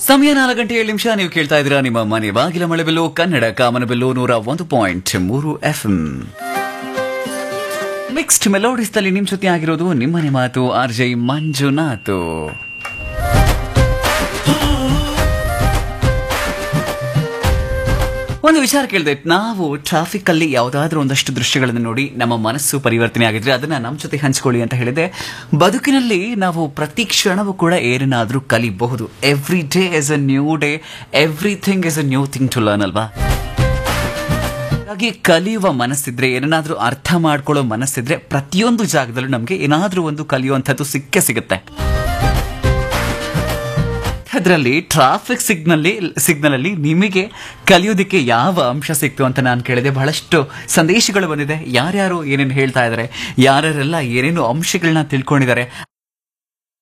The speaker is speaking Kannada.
ಸಮಯ ನಾಲ್ಕು ಗಂಟೆ ಏಳು ನಿಮಿಷ ನೀವು ಕೇಳ್ತಾ ಇದ್ದೀರಾ ನಿಮ್ಮ ಮನೆ ಬಾಗಿಲ ಮಳೆಬೆಲ್ಲು ಕನ್ನಡ ಕಾಮನಬೆಲ್ಲು ನೂರ ಒಂದು ಪಾಯಿಂಟ್ ಮೂರು ಎಫ್ ಮಿಕ್ಸ್ಡ್ ಮೆಲೋಡಿಸ್ ನಲ್ಲಿ ನಿಮ್ ಜೊತೆ ಆಗಿರೋದು ನಿಮ್ಮನೆ ಮಾತು ಆರ್ ಜೈ ಮಂಜುನಾಥ್ ಒಂದು ವಿಚಾರ ಕೇಳಿದೆ ನಾವು ಟ್ರಾಫಿಕ್ ಅಲ್ಲಿ ಯಾವುದಾದ್ರೂ ಒಂದಷ್ಟು ದೃಶ್ಯಗಳನ್ನು ನೋಡಿ ನಮ್ಮ ಮನಸ್ಸು ಪರಿವರ್ತನೆ ಆಗಿದ್ರೆ ಅದನ್ನ ನಮ್ಮ ಜೊತೆ ಹಂಚ್ಕೊಳ್ಳಿ ಅಂತ ಹೇಳಿದೆ ಬದುಕಿನಲ್ಲಿ ನಾವು ಪ್ರತಿ ಕ್ಷಣವೂ ಕೂಡ ಏನನ್ನಾದ್ರೂ ಕಲಿಬಹುದು every day is a new day everything is a new thing to learn ಅಲ್ವಾ ಹಾಗಾಗಿ ಕಲಿಯುವ ಮನಸ್ಸಿದ್ರೆ ಏನನ್ನಾದ್ರೂ ಅರ್ಥ ಮಾಡ್ಕೊಳ್ಳೋ ಮನಸ್ಸಿದ್ರೆ ಪ್ರತಿಯೊಂದು ಜಾಗದಲ್ಲೂ ನಮಗೆ ಏನಾದ್ರೂ ಒಂದು ಕಲಿಯುವಂಥದ್ದು ಸಿಕ್ಕೇ ಸಿಗುತ್ತೆ ಅದರಲ್ಲಿ ಟ್ರಾಫಿಕ್ ಸಿಗ್ನಲ್ಲಿ ಸಿಗ್ನಲ್ ಅಲ್ಲಿ ನಿಮಗೆ ಕಲಿಯೋದಕ್ಕೆ ಯಾವ ಅಂಶ ಸಿಕ್ತು ಅಂತ ನಾನು ಕೇಳಿದೆ ಬಹಳಷ್ಟು ಸಂದೇಶಗಳು ಬಂದಿದೆ ಯಾರ್ಯಾರು ಏನೇನು ಹೇಳ್ತಾ ಇದ್ದಾರೆ ಯಾರ್ಯಾರೆಲ್ಲ ಏನೇನು ಅಂಶಗಳನ್ನ ತಿಳ್ಕೊಂಡಿದ್ದಾರೆ